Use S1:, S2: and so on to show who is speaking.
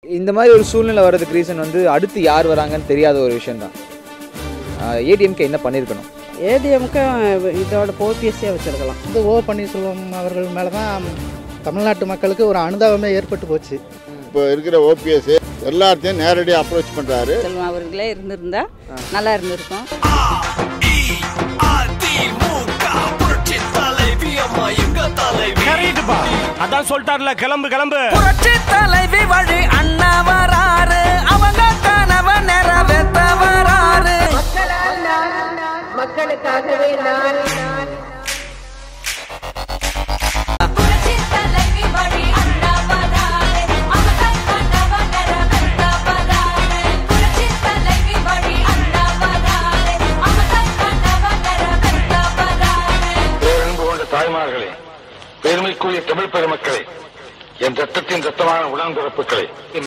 S1: இந்த மாதிரி ஒரு சூழ்நிலை வர்றதுக்கு ரீசன் வந்து அடுத்து யார் வராங்கன்னு தெரியாத ஒரு விஷயம் தான் ஏடிஎம்கே என்ன பண்ணியிருக்கணும்
S2: ஏடிஎம்க்கு இதோட ஓபிஎஸ்ஸே வச்சிருக்கலாம்
S3: வந்து ஓ பன்னீர்செல்வம் அவர்கள் மேலே தான் தமிழ்நாட்டு மக்களுக்கு ஒரு அனுதாபமே ஏற்பட்டு போச்சு
S4: இப்போ இருக்கிற ஓபிஎஸ் எல்லாத்தையும் நேரடியாக அப்ரோச் பண்ணுறாரு
S2: செல்வம் அவர்களே இருந்திருந்தா நல்லா இருந்திருக்கும்
S5: அதான் சொல்லிட்டார்ல கிளம்பு கிளம்பு
S6: புரட்சி தலைவி வழி அண்ணா வராரு அவங்க கனவ நிறைவேத்த வராரு
S7: மக்களுக்காகவே நான்
S8: புரட்சி தலைவி வழி அண்ணா வராரு அவங்க கனவ நிறைவேத்த வராரு புரட்சி தலைவி வழி அண்ணா வராரு அவங்க கனவ நிறைவேத்த வராரு
S9: பேரன்பு கொண்ட தாய்மார்களே பெருமைக்குரிய தமிழ் பெருமக்களே என் ரத்தத்தின் ரத்தமான உடன்பிறப்புகளே